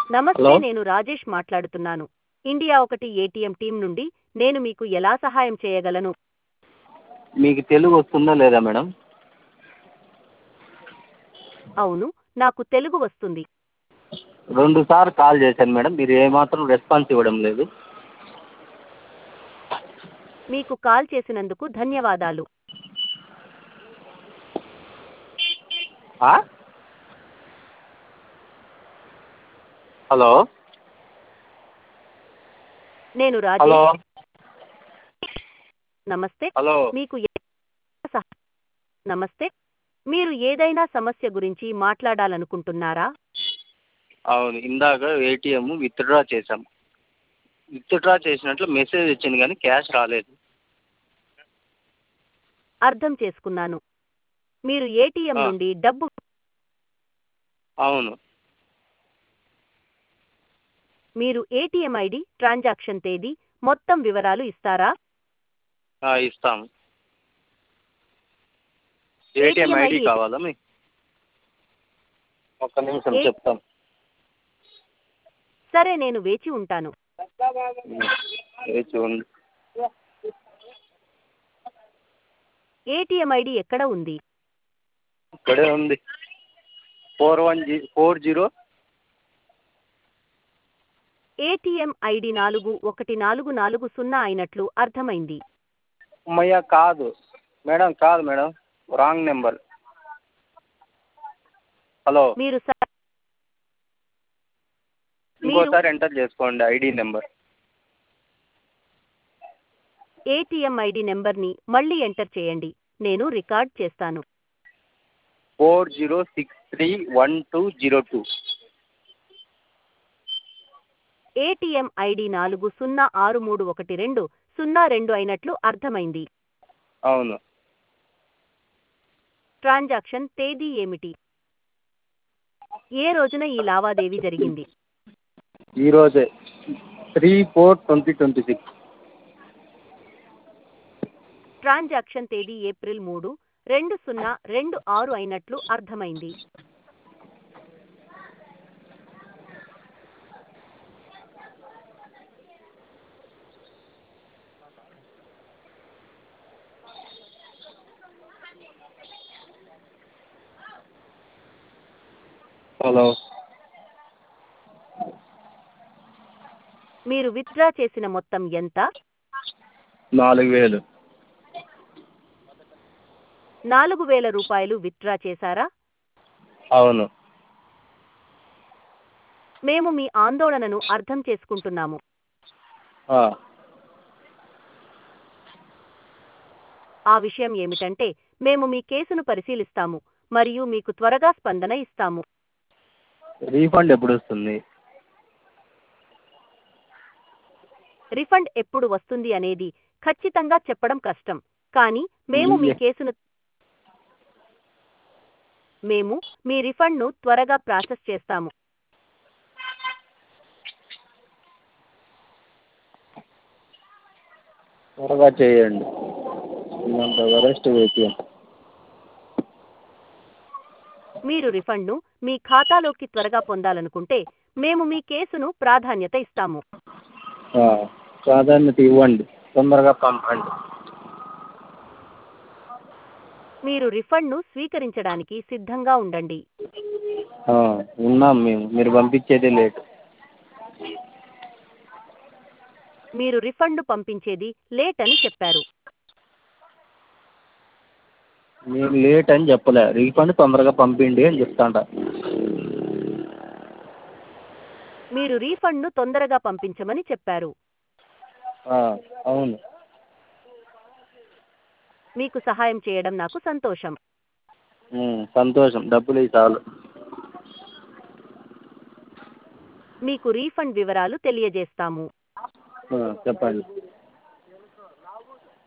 నమస్తే హలో నేను రాజేష్ మాట్లాడుతున్నాను ఇండియా ఒకటి ఏటీఎం టీం నుండి నేను మీకు ఎలా సహాయం చేయగలను మీకు తెలుగు వస్తుందా లేదా మేడం అవును నాకు తెలుగు వస్తుంది రెండు సార్లు కాల్ చేశాను మేడం మీరు ఏమాత్రం రెస్పాన్స్ ఇవ్వడం లేదు మీకు కాల్ చేసినందుకు ధన్యవాదాలు ఆ? హలో నేను హలో రాజేష్ నమస్తే హలో మీకు ఏ- సహ- నమస్తే మీరు ఏదైనా సమస్య గురించి మాట్లాడాలనుకుంటున్నారా అవును ఇందాక ఏటీఎం విత్డ్రా చేశాం విత్డ్రా చేసినట్లు మెసేజ్ వచ్చింది కానీ క్యాష్ రాలేదు అర్థం చేసుకున్నాను మీరు ఏటీఎం ఆ. నుండి డబ్బు అవును మీరు ఏటీఎం ఐడి ట్రాన్సాక్షన్ తేదీ మొత్తం వివరాలు ఇస్తారా ఆ, ఇస్తాము ఏటీఎం ATM ఐడి ID కావాలా మీకు ఒక్క నిమిషం ఏ- చెప్తాం సరే నేను వేచి ఉంటాను వేచి ఉండు ఏటీఎం ఐడి ఎక్కడ ఉంది ఇక్కడే ఉంది four one G four zero ATM ID నాలుగు ఒకటి నాలుగు నాలుగు సున్నా అయినట్లు అర్థమైంది అమ్మయ్య కాదు మేడం కాదు మేడం రాంగ్ నెంబర్ హలో మీరు స- మీరు ఇంకోసారి ఎంటర్ చేసుకోండి ఐడి నెంబర్ ఏటీఎం ఐడి నెంబర్ని మళ్ళీ ఎంటర్ చేయండి నేను రికార్డ్ చేస్తాను four zero six three one two zero two ATM ID నాలుగు సున్నా ఆరు మూడు ఒకటి రెండు సున్నా రెండు అయినట్లు అర్థమైంది అవును ట్రాన్సాక్షన్ తేదీ ఏమిటి ఏ రోజున ఈ లావాదేవీ జరిగింది ఈరోజే three four twenty twenty six transaction తేదీ ఏప్రిల్ మూడు రెండు సున్నా రెండు ఆరు అయినట్లు అర్థమైంది హలో మీరు విత్డ్రా చేసిన మొత్తం ఎంత నాలుగు వేలు నాలుగు వేల రూపాయలు విత్డ్రా చేశారా అవును మేము మీ ఆందోళనను అర్థం చేసుకుంటున్నాము ఆ, ఆ విషయం ఏమిటంటే మేము మీ కేసును పరిశీలిస్తాము మరియు మీకు త్వరగా స్పందన ఇస్తాము రీఫండ్ ఎప్పుడు వస్తుంది రిఫండ్ ఎప్పుడు వస్తుంది అనేది ఖచ్చితంగా చెప్పడం కష్టం కానీ మేము మీ కేసును మేము మీ రిఫండ్ను త్వరగా ప్రాసెస్ చేస్తాము త్వరగా చేయండి ఇదంతా వరెస్ట్ ఏటీఎం మీరు రిఫండ్ను మీ ఖాతాలోకి త్వరగా పొందాలనుకుంటే మేము మీ కేసును ప్రాధాన్యత ఇస్తాము ఆ, ప్రాధాన్యత ఇవ్వండి తొందరగా పంపండి మీరు రిఫండ్ను స్వీకరించడానికి సిద్ధంగా ఉండండి ఆ, ఉన్నాం మేము మీరు పంపించేదే లేట్ మీరు రిఫండ్ పంపించేది లేట్ అని చెప్పారు మేము లేట్ అని చెప్పలే రీఫండ్ తొందరగా పంపిండి అని చెప్తాంట మీరు రీఫండ్ను తొందరగా పంపించమని చెప్పారు ఆ, అవును మీకు సహాయం చేయడం నాకు సంతోషం ఉమ్, సంతోషం డబ్బులు ఇవి చాలు మీకు రీఫండ్ వివరాలు తెలియజేస్తాము ఆ, చెప్పండి